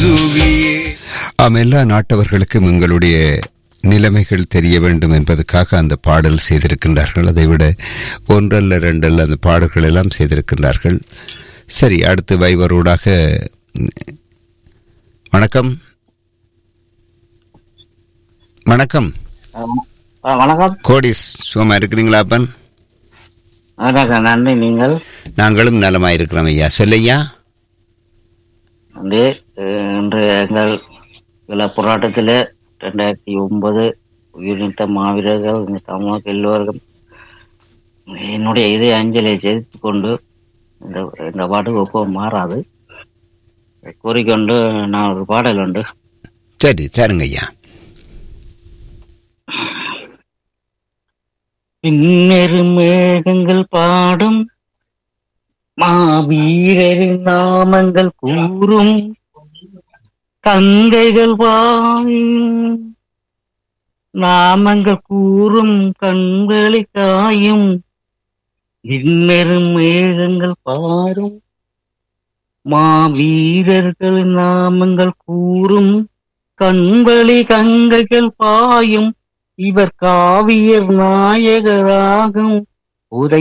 சுவியே ஆம் எல்லா நாட்டவர்களுக்கும் எங்களுடைய நிலைமைகள் தெரிய வேண்டும் என்பதற்காக அந்த பாடல் செய்திருக்கின்றார்கள் அதைவிட ஒன்றல்ல ரெண்டல்ல அந்த பாடல்கள் எல்லாம் செய்திருக்கின்றார்கள் சரி அடுத்து வைவரோடாக வணக்கம் வணக்கம் ஆ, வணக்கம் கோடிஸ் சுகமா இருக்கிறீங்களா அப்பன் வணக்கம் நன்றி நீங்கள் நாங்களும் நலமாயிருக்கிறோம் ஐயா சொல்லையா வந்து அஹ், இன்று எங்கள் இள போராட்டத்தில் ரெண்டாயிரத்தி ஒன்பது உயிர்நீத்த மாவீரர்கள் இந்த தமிழக எல்லோருக்கும் என்னுடைய இதய அஞ்சலியை சேர்த்து கொண்டு இந்த இந்த பாட்டு ஒப்பம் மாறாது கூறிக்கொண்டு நான் ஒரு பாடல் உண்டு சரி தருங்க ஐயா பின்னெரு மேகங்கள் பாடும் மாவீரரின் நாமங்கள் கூறும் கங்கைகள் வாயும் நாமங்கள் கூறும் கண்களி காயும் பின்னெரு மேகங்கள் பாடும் மாவீரர்களின் நாமங்கள் கூறும் கண்களி கங்கைகள் பாயும் இவர் காவியர் நாயகராகும் உதை